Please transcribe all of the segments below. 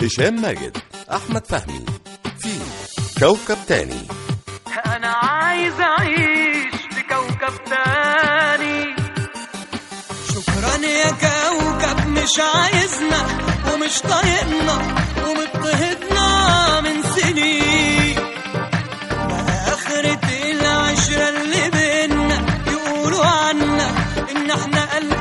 هشام ماجد أحمد فهمي في كوكب تاني انا عايز اعيش في كوكب تاني شكرا يا كوكب مش عايزنا ومش طايقنا ومضطهدنا من سنين بقى آخرة العشرة اللي بينا يقولوا عنا إن إحنا قلب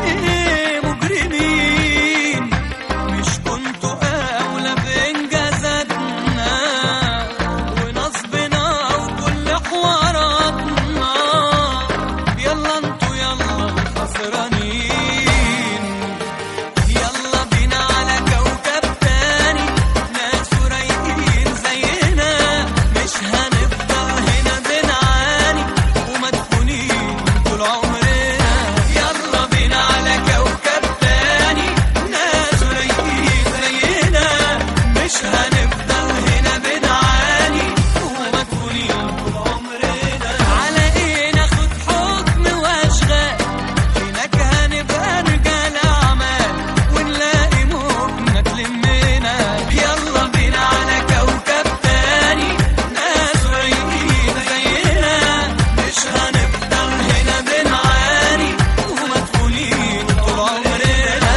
مجرمين مش كنتوا أولى بإنجازاتنا ونصبنا وكل حواراتنا يلا انتوا يلا الخسرانين يلا بينا على كوكب تاني ناس رايقين زينا مش هنفضل هنا بنعاني ومدفونين طول عمرنا يلا بينا على كوكب تاني ناس رايقين زينا مش هنفضل هنا بنعاني ومدفونين طول عمرنا على ايه ناخد حكم واشغال هناك هنبقى رجال اعمال ونلاقي مهمة تلمنا يلا بينا على كوكب تاني ناس رايقين زينا مش هنفضل هنا بنعاني ومدفونين طول عمرنا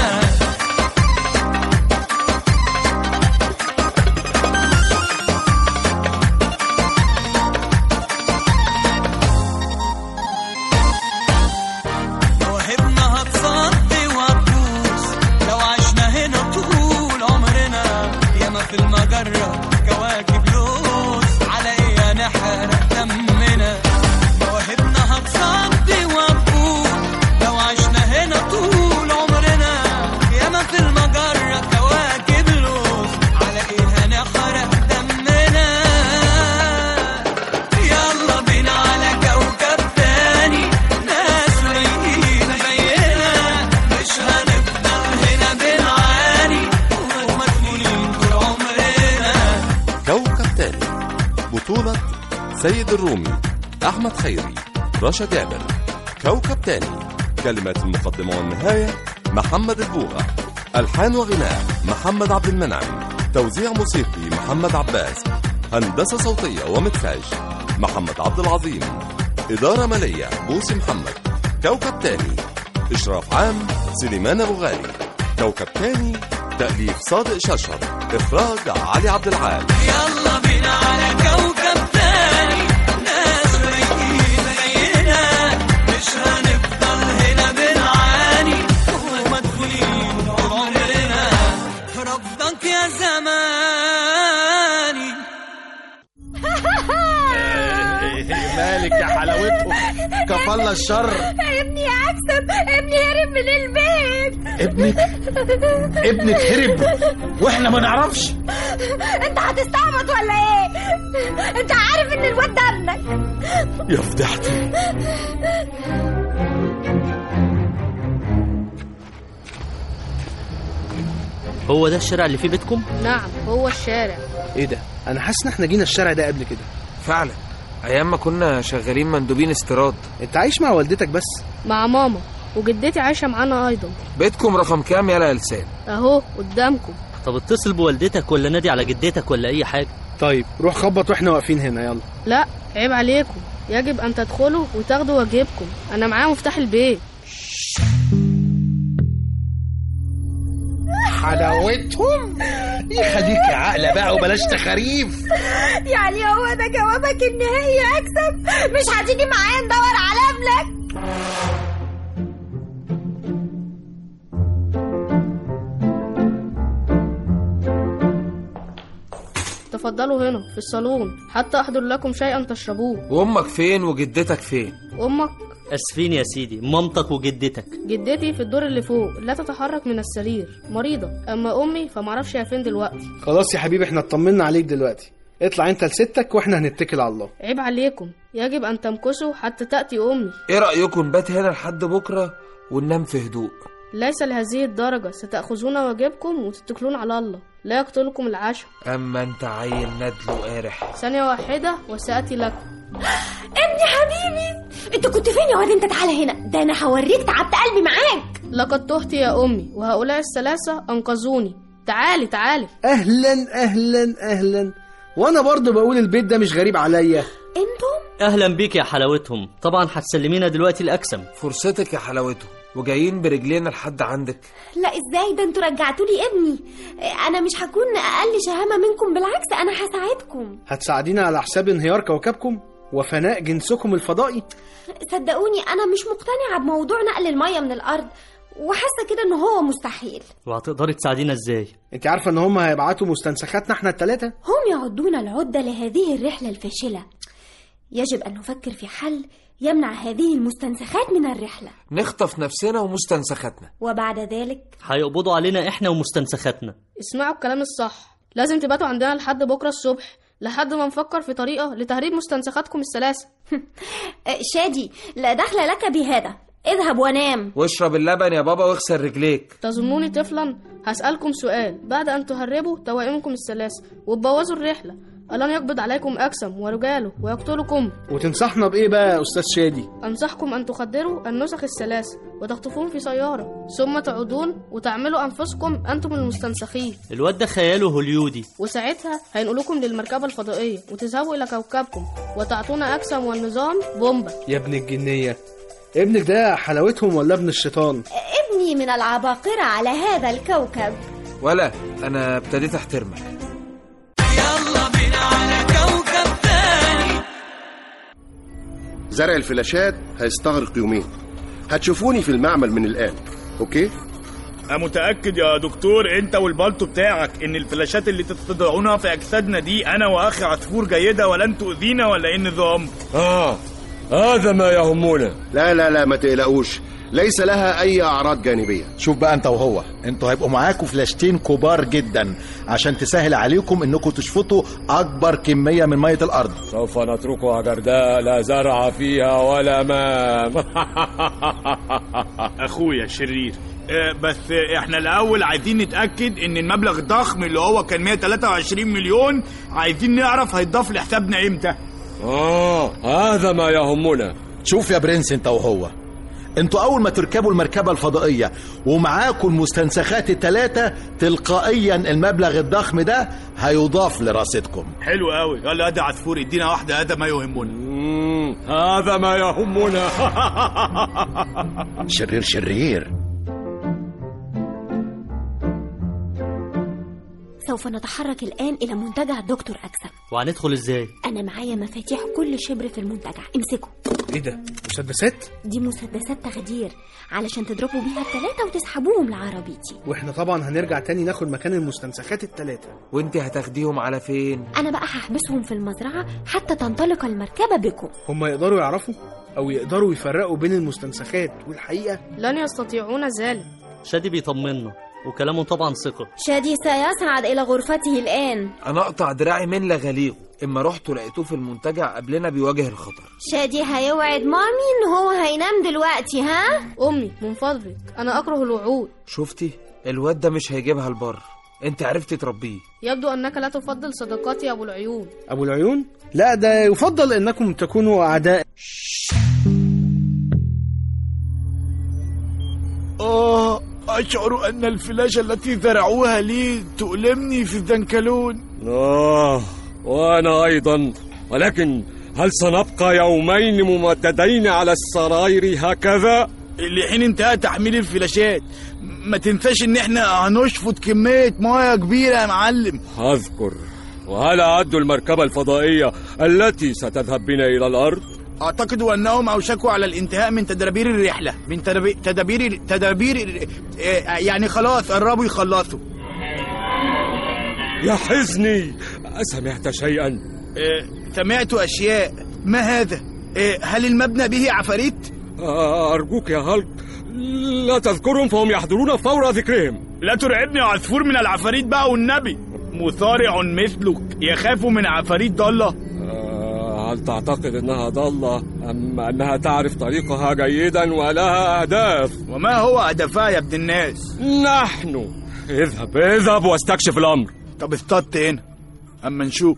مواهبنا هتصدي وهتبوظ لو عشنا هنا طول عمرنا ياما في المجرة كواكب لوز على ايه هنحرق دمنا مواهبنا هتصدي وهتبوظ لو عشنا هنا طول عمرنا ياما في المجرة كواكب لوز على ايه هنحرق دمنا يلا بينا على كوكب تاني ناس رايقين زينا مش هنفضل هنا بنعاني ومدفونين طول عمرنا كوكب تاني بطولة سيد الرومي أحمد خيري رشا جابر كوكب تاني كلمات المقدمة والنهاية محمد البوغة ألحان وغناء محمد عبد المنعم توزيع موسيقي محمد عباس هندسة صوتية ومكساج محمد عبد العظيم إدارة مالية بوسي محمد كوكب تاني إشراف عام سليمان أبو غالي كوكب تاني تأليف صادق ششر إخراج علي عبد العال يلا بينا على كوكب تاني ناس رايقين زينا مش هنفضل هنا بنعاني ومدفونين طول عمرنا رفضك يا زماني مالك يا حلاوتهم كفالة الشر ابني اكسب ابني هرب من البيت ابنك ابنك هرب واحنا ما نعرفش انت هتستعبط ولا ايه انت عارف ان الواد ده ابنك يا فضحتي هو ده الشارع اللي فيه بيتكم؟ نعم هو الشارع ايه ده انا حاسس ان احنا جينا الشارع ده قبل كده فعلا ايام ما كنا شغالين مندوبين استيراد انت عايش مع والدتك بس مع ماما وجدتي عايشة معانا أيضا بيتكم رقم كام يالا يا لسان أهو قدامكم طب اتصل بوالدتك ولا نادي على جدتك ولا أي حاجة طيب روح خبط واحنا واقفين هنا يلا لا عيب عليكم يجب أن تدخلوا وتاخدوا واجبكم أنا معايا مفتاح البيت حلاوتهم يخليك يا عقلة بقى وبلاش تخاريف يعني هو ده جوابك النهائي يا اكسب مش هتيجي معايا ندور على ابنك تفضلوا هنا في الصالون حتى أحضر لكم شيئا تشربوه وامك فين وجدتك فين أمك أسفين يا سيدي مامتك وجدتك جدتي في الدور اللي فوق لا تتحرك من السرير مريضة أما أمي فمعرفش هي فين دلوقتي خلاص يا حبيبي احنا اطمنا عليك دلوقتي اطلع انت لستك واحنا هنتكل على الله عيب عليكم يجب أن تمكثوا حتى تأتي أمي ايه رايكم نبات هنا لحد بكره وننام في هدوء ليس لهذه الدرجة ستأخذون واجبكم وتتكلون على الله لا يقتلكم العشاء اما انت عيل ندل وقارح ثانية واحدة وسأتي لكم ابني حبيبي انت كنت فين يا واد انت تعالى هنا ده انا هوريك تعبت قلبي معاك لقد تهت يا أمي وهؤلاء الثلاثة أنقذوني تعالي تعالي اهلا اهلا اهلا وانا برضو بقول البيت ده مش غريب عليا انتم اهلا بيك يا حلاوتهم طبعا هتسلمينا دلوقتي الاكسم فرصتك يا حلاوته وجايين برجلينا لحد عندك لا ازاي ده انتوا رجعتوا لي ابني انا مش هكون اقل شهامه منكم بالعكس انا هساعدكم هتساعدينا على حساب انهيار كوكبكم وفناء جنسكم الفضائي صدقوني انا مش مقتنعه بموضوع نقل الميه من الارض وحاسه كده ان هو مستحيل وهتقدري تساعدينا ازاي انت عارفه ان هم هيبعتوا مستنسخاتنا احنا التلاتة هم يعدون العده لهذه الرحله الفاشله يجب ان نفكر في حل يمنع هذه المستنسخات من الرحله نخطف نفسنا ومستنسخاتنا وبعد ذلك هيقبضوا علينا احنا ومستنسخاتنا اسمعوا الكلام الصح لازم تباتوا عندنا لحد بكرة الصبح لحد ما نفكر في طريقة لتهريب مستنسخاتكم الثلاثة شادي لا دخل لك بهذا اذهب ونام واشرب اللبن يا بابا واغسل رجليك تظنوني طفلا هسألكم سؤال بعد أن تهربوا توائمكم الثلاثة وتبوظوا الرحلة ألن يقبض عليكم أكسم ورجاله ويقتلكم وتنصحنا بايه بقى يا استاذ شادي أنصحكم أن تخدروا النسخ الثلاثة وتخطفوهم في سيارة ثم تعودون وتعملوا أنفسكم أنتم المستنسخين الواد ده خياله هوليودي وساعتها هينقلوكم للمركبة الفضائية وتذهبوا إلى كوكبكم وتعطونا أكسم والنظام بومبا يا ابن الجنيه ابنك ده حلاوتهم ولا ابن الشيطان ابني من العباقرة على هذا الكوكب ولا انا ابتديت احترمك يلا بينا على كوكب تاني زرع الفلاشات هيستغرق يومين هتشوفوني في المعمل من الآن أوكي؟ أنا متأكد يا دكتور أنت والبلطو بتاعك إن الفلاشات اللي تستدعونها في أجسادنا دي أنا وأخي عصفور جيدة ولن تؤذينا ولا إيه النظام؟ آه هذا ما يهمنا لا لا لا ما تقلقوش ليس لها أي أعراض جانبية شوف بقى انت وهو انتوا هيبقوا معاكم فلاشتين كبار جدا عشان تسهل عليكم انكم تشفطوا اكبر كميه من ميه الارض سوف نتركها جرداء لا زرع فيها ولا ماء أخويا شرير آه، بس آه، احنا الاول عايزين نتاكد ان المبلغ الضخم اللي هو كان 123 مليون عايزين نعرف هيتضاف لحسابنا امتى آه هذا ما يهمنا شوف يا برنس انت وهو انتوا اول ما تركبوا المركبه الفضائيه ومعاكم المستنسخات الثلاثه تلقائيا المبلغ الضخم ده هيضاف لراستكم حلو قوي يلا ادي عصفور ادينا واحده هذا ما يهمنا هذا ما يهمنا شرير شرير سوف نتحرك الآن إلى منتجع دكتور أكسم وهندخل ازاي أنا معايا مفاتيح كل شبر في المنتجع امسكوا ايه ده مسدسات دي مسدسات تخدير علشان تضربوا بيها التلاتة وتسحبوهم لعربيتي واحنا طبعا هنرجع تاني ناخد مكان المستنسخات التلاتة وانت هتاخديهم على فين أنا بقى هحبسهم في المزرعة حتى تنطلق المركبة بكم هم يقدروا يعرفوا او يقدروا يفرقوا بين المستنسخات والحقيقة لن يستطيعون ذلك شادي بيطمنا وكلامه طبعا ثقة شادي سيصعد إلى غرفته الآن انا اقطع دراعي من لغليغه اما رحتوا لقيتوه في المنتجع قبلنا بيواجه الخطر شادي هيوعد مامي إن هو هينام دلوقتي ها أمي من فضلك أنا أكره الوعود شفتي الواد ده مش هيجيبها البر انت عرفتي تربيه يبدو أنك لا تفضل صداقاتي يا أبو العيون ابو العيون لا ده يفضل انكم تكونوا اعداء آه أشعر أن الفلاشة التي زرعوها لي تؤلمني في الزنكلون آه وأنا أيضا ولكن هل سنبقى يومين ممددين على السراير هكذا؟ لحين انتهى تحميل الفلاشات ما تنساش ان احنا هنشفط كمية مياه كبيرة يا معلم أذكر وهل أعدوا المركبة الفضائية التي ستذهب بنا إلى الأرض؟ اعتقد انهم اوشكوا على الانتهاء من تدابير الرحلة من تدابير تدابير, تدابير آه، يعني خلاص قربوا يخلصوا يا حزني أسمعت شيئا؟ آه، سمعت اشياء ما هذا آه، هل المبنى به عفاريت آه، أرجوك يا هالك لا تذكرهم فهم يحضرون فور ذكرهم لا ترعبني يا عصفور من العفاريت بقى والنبي مصارع مثلك يخاف من عفاريت ضالة آه، هل تعتقد أنها ضالة أم أنها تعرف طريقها جيدا ولها أهداف؟ وما هو هدفها يا ابن الناس نحن اذهب اذهب واستكشف الأمر طب اصطدت هنا اما نشوف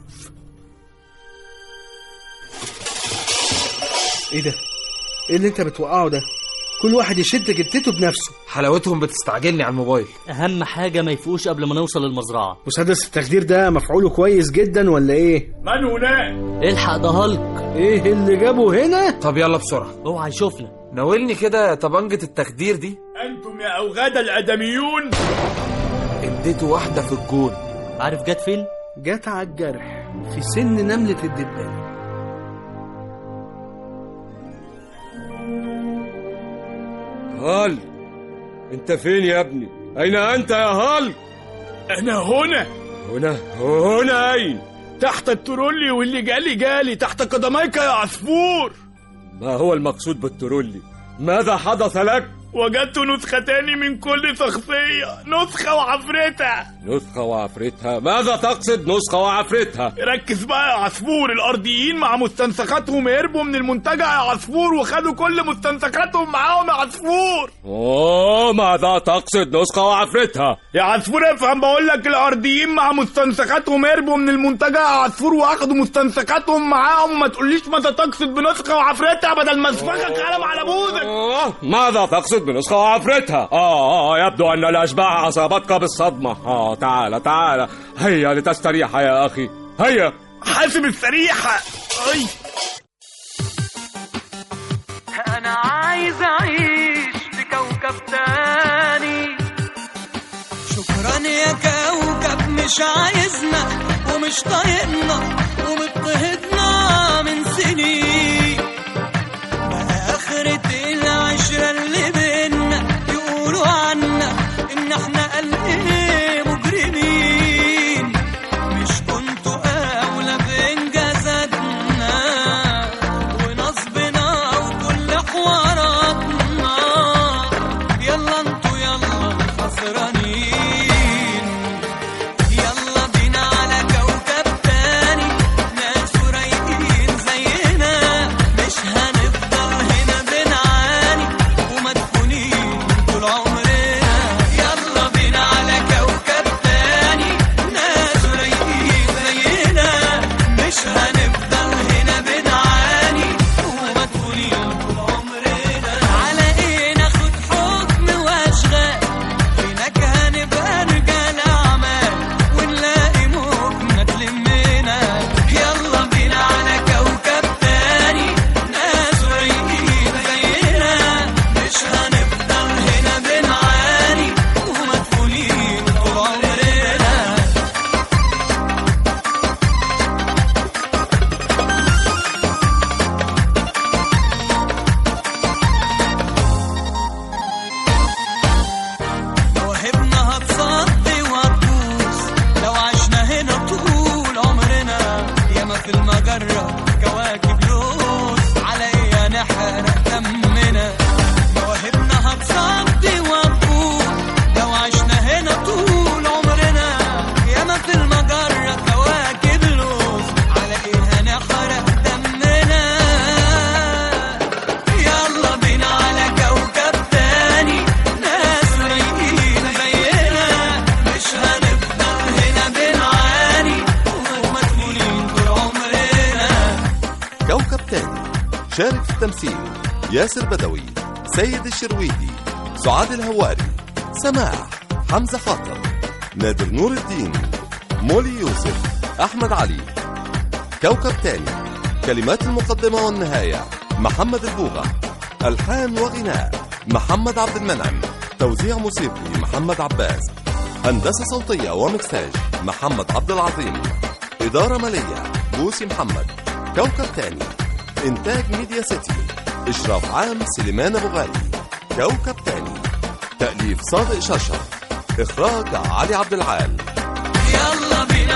ايه ده ايه اللي انت بتوقعه ده كل واحد يشد جدته بنفسه حلاوتهم بتستعجلني على الموبايل اهم حاجه ما يفوقوش قبل ما نوصل المزرعه مسدس التخدير ده مفعوله كويس جدا ولا ايه من هناك الحق ده هالك ايه اللي جابه هنا طب يلا بسرعه اوعى يشوفنا ناولني كده طبنجة التخدير دي انتم يا اوغاد الادميون اديته واحده في الجون عارف جت فين جت على الجرح في سن نملة الدبانة هال انت فين يا ابني اين انت يا هال انا هنا هنا هنا اين تحت الترولي واللي جالي جالي تحت قدميك يا عصفور ما هو المقصود بالترولي ماذا حدث لك وجدت نسختان من كل شخصية نسخة وعفرتها نسخة وعفرتها ماذا تقصد نسخة وعفرتها ركز بقى يا عصفور الأرضيين مع مستنسخاتهم هربوا من المنتجع يا عصفور وخدوا كل مستنسخاتهم معاهم يا عصفور اوه ماذا تقصد نسخة وعفرتها يا عصفور افهم بقول لك الأرضيين مع مستنسخاتهم هربوا من المنتجع يا عصفور واخدوا مستنسخاتهم معاهم وما تقوليش ماذا تقصد بنسخة وعفرتها بدل ما اسفخك قلم على بوزك أوه ماذا تقصد بنسخة وعفرتها آه, آه يبدو أن الأشباح أصابتك بالصدمة آه تعال تعال هيا لتستريح يا أخي هيا حاسب السريحة أي انا عايز اعيش في كوكب تاني شكرا يا كوكب مش عايزنا ومش طايقنا ومضطهدنا من سنين ما آخرة العشرة اللي بينا يقولوا عنا إن إحنا قلب مجرمين مش كنتوا أولى بإنجازاتنا ونصبنا وكل حواراتنا يلا انتوا يلا خسرانين يلا بينا على كوكب تاني ناس رايقين زينا مش هنفضل هنا بنعاني ومدفونين طول عمرنا يلا بينا على كوكب تاني ناس رايقين زينا مش هنفضل هنا بنعاني ومدفونين طول عمرنا على ايه ناخد حكم واشغال هناك هنبقى رجال اعمال ونلاقي موجنا تلمنا يلا بينا على كوكب تاني ناس رايقين زينا مش هنفضل هنا بنعاني ومدفونين طول عمرنا مواهبنا هتصدي وهتبوظ لو عشنا هنا طول عمرنا ياما في المجرة كواكب لوز على ايه هنحرق دمنا مواهبنا هتصدي وهتبوظ لو عشنا هنا طول عمرنا ياما في المجرة كواكب لوز على ايه هنحرق دمنا يلا بينا على كوكب تاني ناس رايقين زينا مش هنفضل هنا بنعاني ومدفونين طول عمرنا كوكب تاني شارك في التمثيل ياسر بدوي سيد الشرويدي سعاد الهواري سماح حمزة خاطر نادر نور الدين مولي يوسف أحمد علي كوكب تاني كلمات المقدمة والنهاية محمد البوغة ألحان وغناء محمد عبد المنعم توزيع موسيقي محمد عباس هندسة صوتية ومكساج محمد عبد العظيم إدارة مالية بوسي محمد كوكب تاني إنتاج ميديا سيتي إشراف عام سليمان أبو غالي كوكب تاني تأليف صادق شرشف إخراج علي عبد العال يلا بينا